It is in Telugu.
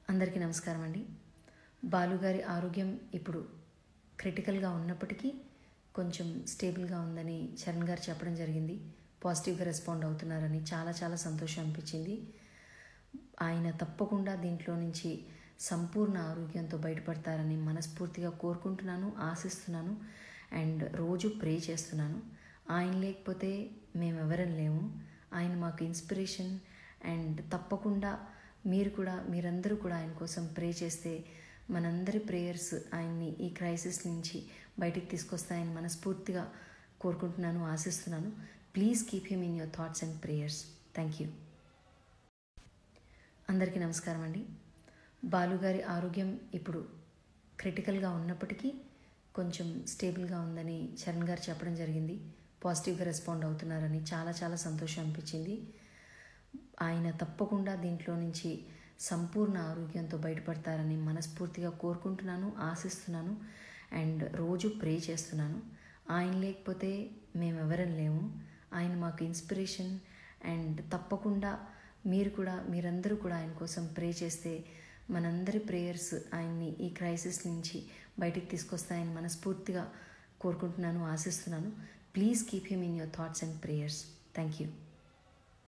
అందరికీ నమస్కారం అండి బాలుగారి ఆరోగ్యం ఇప్పుడు క్రిటికల్గా ఉన్నప్పటికీ కొంచెం స్టేబుల్గా ఉందని చరణ్ గారు చెప్పడం జరిగింది పాజిటివ్గా రెస్పాండ్ అవుతున్నారని చాలా చాలా సంతోషం అనిపించింది ఆయన తప్పకుండా దీంట్లో నుంచి సంపూర్ణ ఆరోగ్యంతో బయటపడతారని మనస్ఫూర్తిగా కోరుకుంటున్నాను ఆశిస్తున్నాను అండ్ రోజు ప్రే చేస్తున్నాను ఆయన లేకపోతే మేమెవరం లేము ఆయన మాకు ఇన్స్పిరేషన్ అండ్ తప్పకుండా మీరు కూడా మీరందరూ కూడా ఆయన కోసం ప్రే చేస్తే మనందరి ప్రేయర్స్ ఆయన్ని ఈ క్రైసిస్ నుంచి బయటికి తీసుకొస్తాయని మనస్ఫూర్తిగా కోరుకుంటున్నాను ఆశిస్తున్నాను please keep him in your thoughts and prayers thank you అందరికీ నమస్కారం అండి బాలుగారి ఆరోగ్యం ఇప్పుడు క్రిటికల్గా ఉన్నప్పటికీ కొంచెం స్టేబుల్గా ఉందని చరణ్ గారు చెప్పడం జరిగింది పాజిటివ్గా రెస్పాండ్ అవుతున్నారని చాలా చాలా సంతోషం అనిపించింది ఆయన తప్పకుండా దీంట్లో నుంచి సంపూర్ణ ఆరోగ్యంతో బయటపడతారని మనస్ఫూర్తిగా కోరుకుంటున్నాను ఆశిస్తున్నాను అండ్ రోజు ప్రే చేస్తున్నాను ఆయన లేకపోతే మేమెవరం లేము ఆయన మాకు ఇన్స్పిరేషన్ అండ్ తప్పకుండా మీరు కూడా మీరందరూ కూడా ఆయన కోసం ప్రే చేస్తే మనందరి ప్రేయర్స్ ఆయన్ని ఈ క్రైసిస్ నుంచి బయటికి తీసుకొస్తాయని మనస్ఫూర్తిగా కోరుకుంటున్నాను ఆశిస్తున్నాను please keep him in your thoughts and prayers thank you